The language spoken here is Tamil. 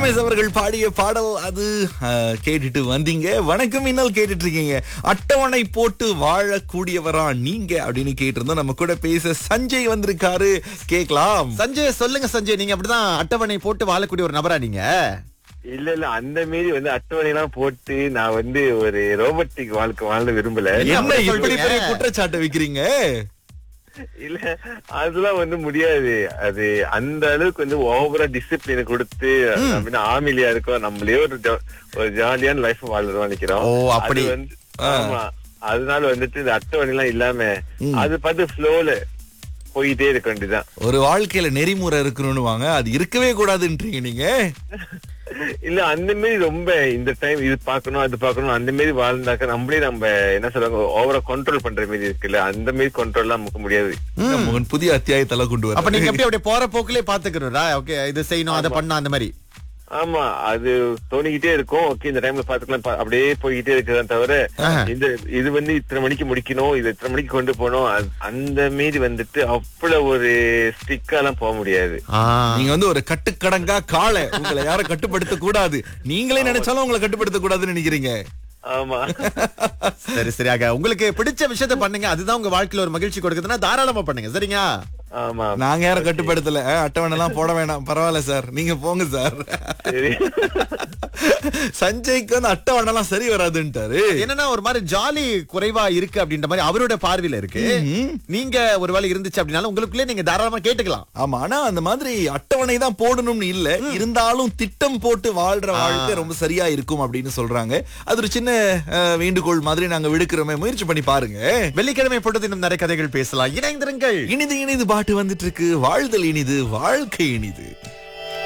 ரமேஷ் அவர்கள் பாடிய பாடல் அது அஹ், கேட்டுட்டு வந்தீங்க வணக்கம் இன்னல் கேட்டுட்டு இருக்கீங்க அட்டவணை போட்டு வாழக்கூடியவரா நீங்க அப்படின்னு கேட்டிருந்தோம் நம்ம கூட பேச சஞ்சய் வந்திருக்காரு கேக்கலாம் சஞ்சய் சொல்லுங்க சஞ்சய் நீங்க அப்படிதான் அட்டவணை போட்டு வாழக்கூடிய ஒரு நபரா நீங்க இல்ல இல்ல அந்த மாரி வந்து அட்டவணை எல்லாம் போட்டு நான் வந்து ஒரு ரோபோட்டிக் வாழ்க்கை வாழ விரும்பல என்ன என்ன அப்படி இப்படி சொல்றீங்க? பெரிய குற்றச்சாட்டை வைக்கிறீங்க இல்ல அதெல்லாம் வந்து முடியாது அது அந்த அளவுக்கு வந்து ஓவரா டிசிப்ளினை கொடுத்து நம்ம ஆமிலியா இருக்கோம் நம்மளே ஒரு ஜா- ஒரு ஜாலியான லைஃப் வாழ்றோம் நினைக்கிறோம் ஓ, அப்படி. அது வந்து ஆமா அதனால வந்துட்டு இந்த அட்டவணை எல்லாம் இல்லாம அது பார்த்து ஃப்ளோல போயிட்டே இருக்க வேண்டியதுதான் ஒரு வாழ்க்கையில நெறிமுறை இருக்கணும்னு வாங்க அது இருக்கவே கூடாதுன்றீங்க நீங்க இல்ல அந்த மாதிரி ரொம்ப இந்த டைம் இது பார்க்கணும் அது பார்க்கணும் அந்த மாதிரி வாழ்ந்தாக்க நம்மளே நம்ம என்ன சொல்றாங்க ஓவரா கண்ட்ரோல் பண்ற மாதிரி இருக்குல்ல அந்த மாதிரி கண்ட்ரோல்லாம் நமக்கு முடியாது மோகன் புதிய அத்தியாயத்தெல்லாம் கொண்டு அப்ப வர நீங்க எப்படி அப்படியே போற போக்குலயே பாத்துக்கணும்டா ஓகே இது செய்யணும் அதை பண்ணணும் அந்த மாதிரி ஆமா அது தோணிக்கிட்டே இருக்கும் ஓகே இந்த டைம்ல பாத்துக்கலாம் பா- அப்படியே போய்கிட்டே இருக்குதான் தவிர இந்த இது வந்து இத்தனை மணிக்கு முடிக்கணும் இது இத்தனை மணிக்கு கொண்டு போகணும் அது- அந்த மீறி வந்துட்டு அவ்வளவு ஒரு ஸ்டிக்கா எல்லாம் போக முடியாது ஆ, நீங்க வந்து ஒரு கட்டுக்கடங்கா காளை உங்களை யாரும் கட்டுப்படுத்த கூடாது நீங்களே நினைச்சாலும் உங்களை கட்டுப்படுத்த கூடாதுன்னு நினைக்கிறீங்க ஆமா சரி சரியாக உங்களுக்கு பிடிச்ச விஷயத்த பண்ணுங்க அதுதான் உங்க வாழ்க்கையில ஒரு மகிழ்ச்சி கொடுக்குதுன்னா தாராளமா பண்ணுங்க சரிங்க ஆமா நாங்க யாரும் கட்டுப்படுத்தல அஹ், அட்டவணை எல்லாம் போட வேணாம் பரவாயில்ல சார் நீங்க போங்க சார் சரி சஞ்சய்க்கு வந்து அட்டவணை எல்லாம் சரி வராதுன்ட்டாரு என்னன்னா ஒரு மாதிரி ஜாலி குறைவா இருக்கு அப்படின்ற மாதிரி அவரோட பார்வையில இருக்கு நீங்க ஒருவேளை இருந்துச்சு அப்படின்னாலும் உங்களுக்குள்ளே நீங்க தாராளமா கேட்டுக்கலாம் ஆமா ஆனா அந்த மாதிரி அட்டவணை தான் போடணும்னு இல்ல இருந்தாலும் திட்டம் போட்டு வாழ்ற வாழ்க்கை ரொம்ப சரியா இருக்கும் அப்படின்னு சொல்றாங்க அது ஒரு சின்ன அஹ், வேண்டுகோள் மாதிரி நாங்க விடுக்கிறோமே முயற்சி பண்ணி பாருங்க வெள்ளிக்கிழமை போட்டது இன்னும் நிறைய கதைகள் பேசலாம் இணைந்திருங்கள் இனிது இனிது பாட்டு வந்துட்டு இருக்கு வாழ்தல் இனிது வாழ்க்கை இனிது